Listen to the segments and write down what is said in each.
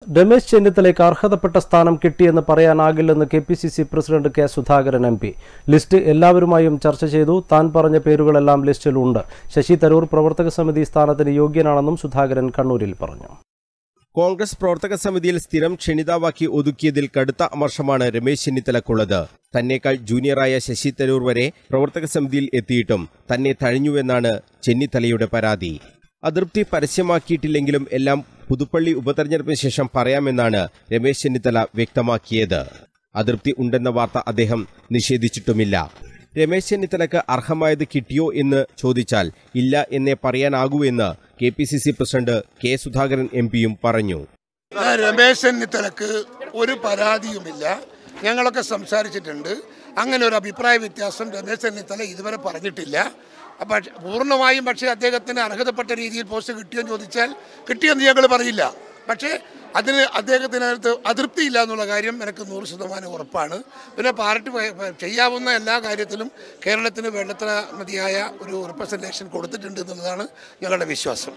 രമേശ് ചെന്നിത്തലയ്ക്ക് അർഹതപ്പെട്ട സ്ഥാനം കിട്ടിയെന്ന് പറയാനാകില്ലെന്ന് K P C C president K Sudhakaran M P list എല്ലാവരുമായും ചർച്ച ചെയ്തു താൻ പറഞ്ഞ പേരുകളെല്ലാം ലിസ്റ്റിലുണ്ട് ശശി തരൂർ പ്രവർത്തക സമിതി സ്ഥാനത്തിന് യോഗ്യനാണെന്നും സുധാകരൻ കണ്ണൂരിൽ പറഞ്ഞു കോൺഗ്രസ് പ്രവർത്തക സമിതിയിൽ സ്ഥിരം ക്ഷണിതാവാക്കി ഒതുക്കിയതിൽ കടുത്ത അമർഷമാണ് രമേശ് ചെന്നിത്തലക്കുള്ളത് തന്നേക്കാൾ ജൂനിയറായ ശശി തരൂർ വരെ പ്രവർത്തക സമിതിയിൽ എത്തിയിട്ടും തന്നെ തഴഞ്ഞുവെന്നാണ് ചെന്നിത്തലയുടെ പരാതി അതൃപ്തി പരസ്യമാക്കിയിട്ടില്ലെങ്കിലും എല്ലാം പുതുപ്പള്ളി ഉപതെരഞ്ഞെടുപ്പിന് ശേഷം പറയാമെന്നാണ് രമേശ് ചെന്നിത്തല വ്യക്തമാക്കിയത് അതൃപ്തി ഉണ്ടെന്ന വാർത്ത അദ്ദേഹം നിഷേധിച്ചിട്ടുമില്ല രമേശ് ചെന്നിത്തലക്ക് അർഹമായത് കിട്ടിയോ എന്ന് ചോദിച്ചാൽ ഇല്ല എന്നേ പറയാനാകൂ എന്ന് K P C C president K Sudhakaran M പിയും പറഞ്ഞു ഞാൻ രമേശ് ചെന്നിത്തലക്ക് ഒരു പരാതിയുമില്ല ഞങ്ങളൊക്കെ സംസാരിച്ചിട്ടുണ്ട് അങ്ങനെ ഒരു അഭിപ്രായ വ്യത്യാസം രമേശ് ചെന്നിത്തല ഇതുവരെ പറഞ്ഞിട്ടില്ല അപ്പം പൂർണ്ണമായും പക്ഷേ അദ്ദേഹത്തിന് അർഹതപ്പെട്ട രീതിയിൽ പോസ്റ്റ് കിട്ടിയെന്ന് ചോദിച്ചാൽ കിട്ടിയെന്ന് ഞങ്ങൾ പറയില്ല പക്ഷേ അതിന് അദ്ദേഹത്തിനകത്ത് അതൃപ്തിയില്ല എന്നുള്ള കാര്യം എനിക്ക് നൂറ് ശതമാനം ഉറപ്പാണ് പിന്നെ പാർട്ടി പ- പ- ചെയ്യാവുന്ന എല്ലാ കാര്യത്തിലും കേരളത്തിന് വേണ്ടത്ര മതിയായ ഒരു റെപ്രസെൻറ്റേഷൻ കൊടുത്തിട്ടുണ്ട് എന്നുള്ളതാണ് ഞങ്ങളുടെ വിശ്വാസം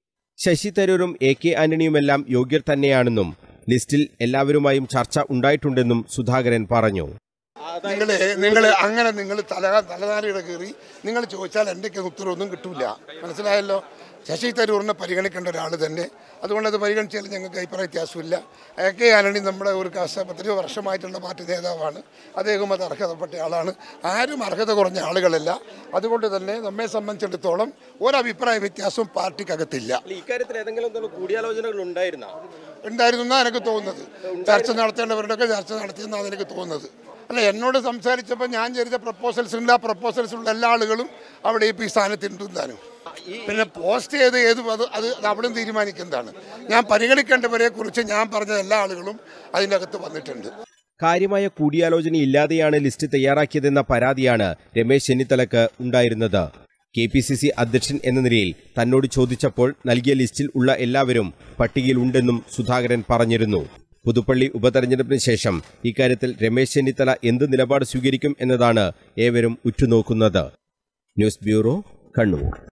ശശി തരൂരും എ കെ ആന്റണിയുമെല്ലാം യോഗ്യർ തന്നെയാണെന്നും ലിസ്റ്റിൽ എല്ലാവരുമായും ചർച്ച ഉണ്ടായിട്ടുണ്ടെന്നും സുധാകരൻ പറഞ്ഞു നിങ്ങൾ നിങ്ങൾ അങ്ങനെ നിങ്ങൾ തല തലനാരിയുടെ കയറി നിങ്ങൾ ചോദിച്ചാൽ എൻ്റെയൊക്കെ ഉത്തരവൊന്നും കിട്ടൂല മനസ്സിലായല്ലോ ശശി തരൂറിനെ പരിഗണിക്കേണ്ട ഒരാൾ തന്നെ അതുകൊണ്ട് അത് പരിഗണിച്ചാൽ ഞങ്ങൾക്ക് അഭിപ്രായ വ്യത്യാസമില്ല എ കെ ആന്റണി നമ്മുടെ ഒരു കാസ പത്തിരുപത് വർഷമായിട്ടുള്ള പാർട്ടി നേതാവാണ് അദ്ദേഹം അത് അർഹതപ്പെട്ട ആളാണ് ആരും അർഹത കുറഞ്ഞ ആളുകളല്ല അതുകൊണ്ട് തന്നെ നമ്മെ സംബന്ധിച്ചിടത്തോളം ഒരഭിപ്രായ വ്യത്യാസവും പാർട്ടിക്കകത്തില്ല ഇക്കാര്യത്തിൽ ഏതെങ്കിലും കൂടിയാലോചനകൾ ഉണ്ടായിരുന്നോ ഉണ്ടായിരുന്നു എന്നാണ് എനിക്ക് തോന്നുന്നത് ചർച്ച നടത്തേണ്ടവരുടെയൊക്കെ ചർച്ച നടത്തിയെന്നാണ് എനിക്ക് തോന്നുന്നത് അല്ല എന്നോട് സംസാരിച്ചപ്പോൾ ഞാൻ ചെയ്ത പ്രപ്പോസൽസ് ഉണ്ട് ആ പ്രപ്പോസൽസിലുള്ള എല്ലാ ആളുകളും അവിടെ ഇപ്പോൾ ഈ സ്ഥാനത്തുണ്ടെന്നാനും പിന്നെ പോസ്റ്റ് ചെയ്ത് ഏത് അത് അത് അത് അവിടെയും തീരുമാനിക്കുന്നതാണ് ഞാൻ പരിഗണിക്കേണ്ടവരെ കുറിച്ച് ഞാൻ പറഞ്ഞ എല്ലാ ആളുകളും അതിൻ്റെ അകത്ത് വന്നിട്ടുണ്ട് കാര്യമായ കൂടിയാലോചനയില്ലാതെയാണ് ലിസ്റ്റ് തയ്യാറാക്കിയതെന്ന പരാതിയാണ് രമേശ് ചെന്നിത്തലക്ക് ഉണ്ടായിരുന്നത് കെ പി സി സി അധ്യക്ഷൻ എന്ന നിലയിൽ തന്നോട് ചോദിച്ചപ്പോൾ നൽകിയ ലിസ്റ്റിൽ ഉള്ള എല്ലാവരും പട്ടികയിൽ ഉണ്ടെന്നും സുധാകരൻ പറഞ്ഞിരുന്നു പുതുപ്പള്ളി ഉപതെരഞ്ഞെടുപ്പിന് ശേഷം ഇക്കാര്യത്തിൽ രമേശ് ചെന്നിത്തല എന്ത് നിലപാട് സ്വീകരിക്കും എന്നതാണ് ഏവരും ഉറ്റുനോക്കുന്നത് ന്യൂസ് ബ്യൂറോ കണ്ണൂർ